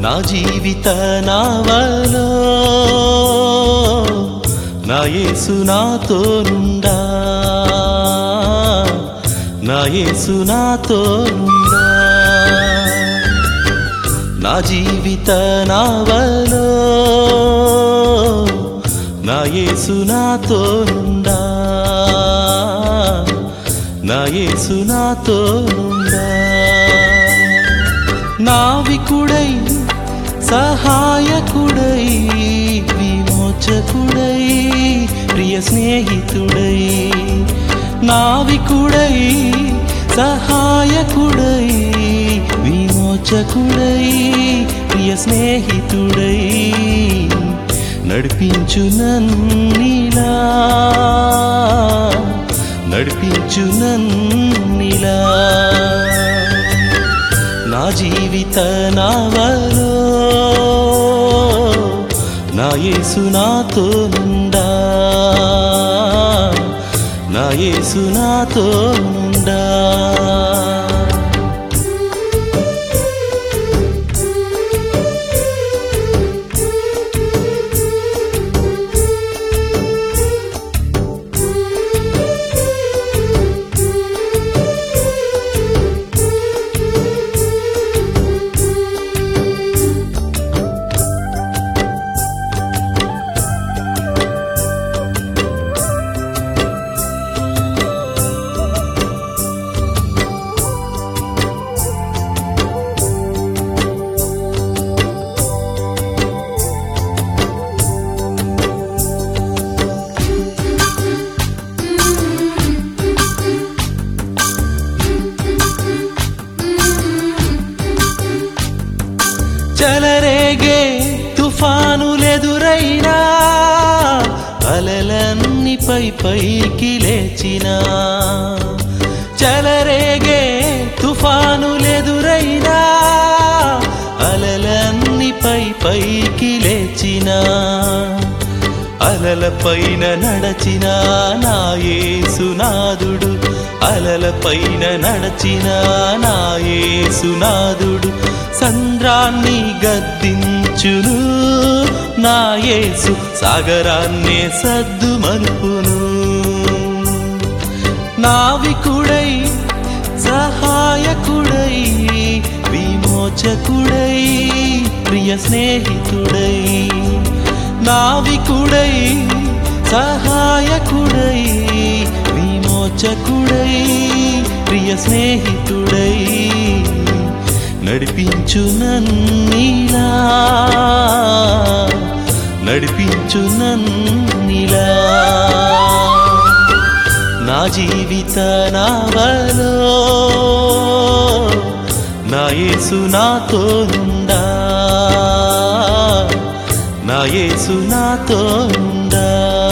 నా జీవిత నావలో నా యేసు నాతో నుండా నా యేసు నాతో నుండా నా జీవిత నావలో నా యేసు నాతో నుండా నా యేసు నాతో నుండా నావికుడై సహాయకుడై విమోచకుడై ప్రియ స్నేహితుడై నావికుడై సహాయకుడై విమోచకుడై ప్రియ స్నేహితుడై నడిపించు నన్నిలా నడిపించు నన్నిలా నా జీవిత నావలో నా యేసు నాతో నుండా నా యేసు నాతో నుండా చెలరేగే తుఫానులెదురైనా అలలన్నీ పై పైకి లేచినా చెలరేగే తుఫానులెదురైనా అలలన్నీ పై పైకి లేచినా అలల పైన నడచిన నా యేసునాథుడు అలల పైన నడచిన నా యేసునాథుడు సంద్రాన్ని గద్దించును నా యేసు సాగరాన్నే సద్దు మలుపును నావికుడై సహాయకుడై విమోచకుడై ప్రియ స్నేహితుడై నావికుడై సహాయకుడై విమోచకుడై ప్రియ స్నేహితుడై నడిపించు నన్నిలా నడిపించు నన్నిలా నా జీవిత నావలో నా యేసు నాతో నుండా నా యేసు నాతో నుండా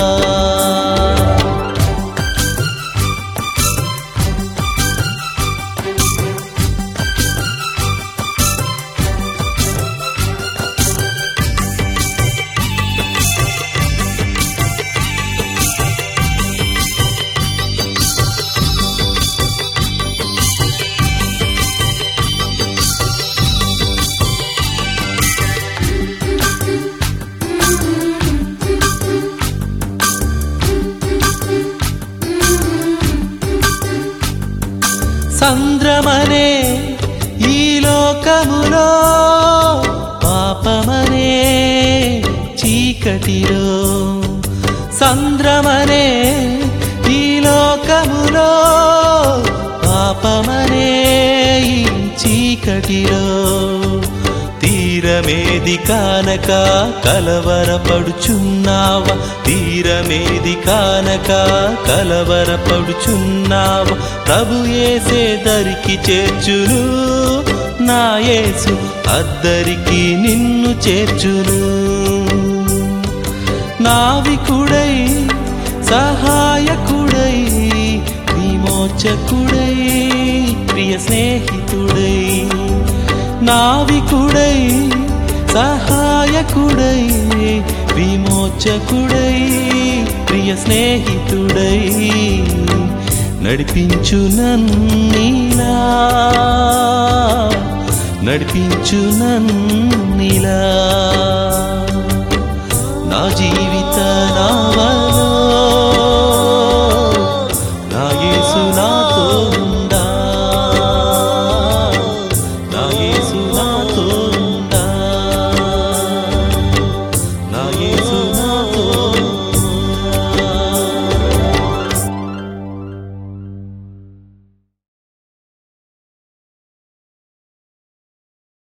సంద్రమనే ఈ లోకములో పాపమనే చీకటిలో సంద్రమనే ఈ లోకములో పాపమనే ఈ చీకటిలో తీరమేది కానక కలవరపడుచున్నావా తీరమేది కానక కలవరపడుచున్నావా ప్రభు ఏసే దరికి చేర్చును నా యేసు అద్దరికి నిన్ను చేర్చును నావికుడై సహాయకుడై విమోచకుడై ప్రియ స్నేహితుడై నావికుడై సహాయకుడై విమోచకుడై ప్రియ స్నేహితుడై నడిపించు నన్నిలా నడిపించు నన్నిలా నా జీవిత నావల